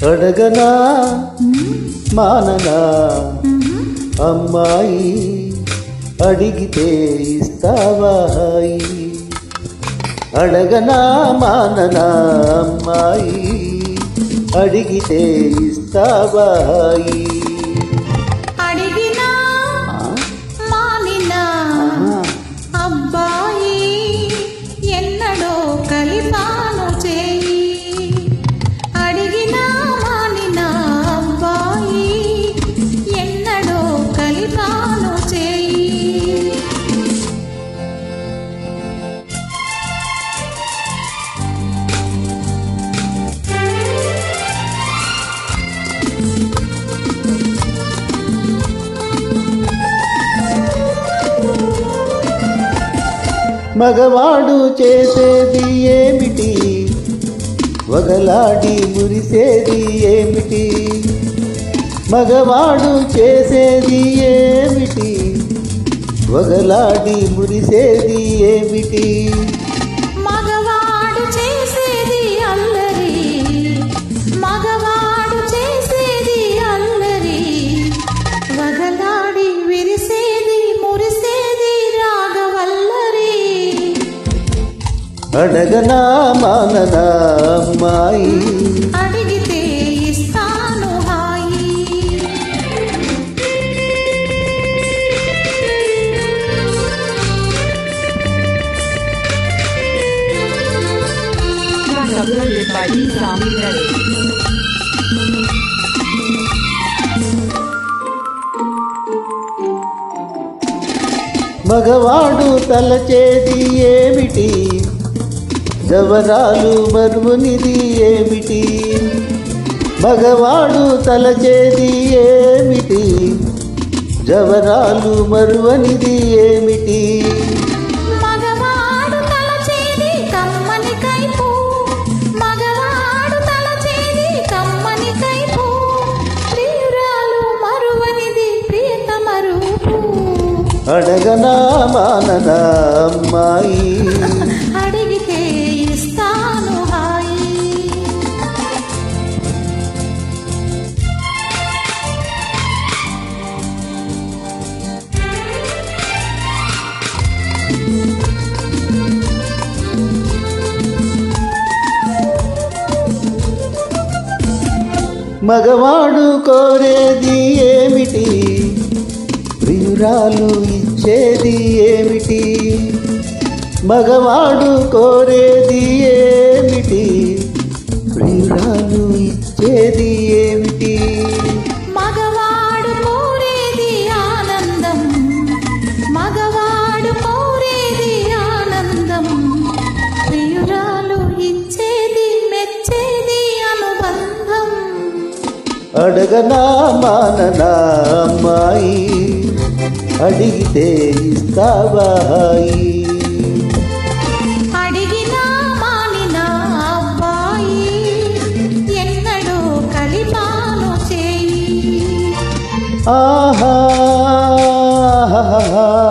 అడగనా మాననా అమ్మాయి అడిగితే ఇస్తావా హాయి అడగనా మాననా అమ్మాయి అడిగితే ఇస్తావా హాయి అడిగినా మానినా అబ్బాయి ఎన్నడో కలిపాను చేయి అడిగినా మానినా అబ్బాయి ఎన్నడో కలిపాను చేయి మగవాడు చేసేది ఏమిటి వగలాడి మురిసేది ఏమిటి మగవాడు చేసేది ఏమిటి వగలాడి మురిసేది ఏమిటి మగవాడు చేసేది అల్లరి మగవాడు చేసేది అల్లరి వగలాడి విరిసేది మురిసేది రాగవల్లరి అడగనా మాననా అమ్మాయి అడిగితే ఇస్తాను హాయి Track uploaded by Isami Reddy. మగవాడు తలచేది ఏమిటి జవరాలు మరువునిది ఏమిటి మగవాడు తలచేది ఏమిటి జవరాలు మరువనిది ఏమిటి మగవాడు తలచేది కమ్మని కైపు మగవాడు తలచేది కమ్మని కైపు ప్రియురాలు మరువనిది ప్రియతమరూపు అడగనా మాననా అమ్మాయి అడిగితే ఇస్తాను హాయి మగవాడు కోరేది ఏమిటి ప్రియురాలు ఇచ్చేది ఏమిటి మగవాడు కోరేది ఏమిటి ప్రియురాలు ఇచ్చేది ఏమిటి మగవాడు కోరేది ఆనందం మగవాడు కోరేది ఆనందం ప్రియురాలు ఇచ్చేది మెచ్చేది అనుబంధం అడగనా మాననా అమ్మాయి అడిగితే ఇస్తావా హాయి అడిగినా మానినా అబ్బాయి ఎన్నడూ కలిపాను చేయి ఆహా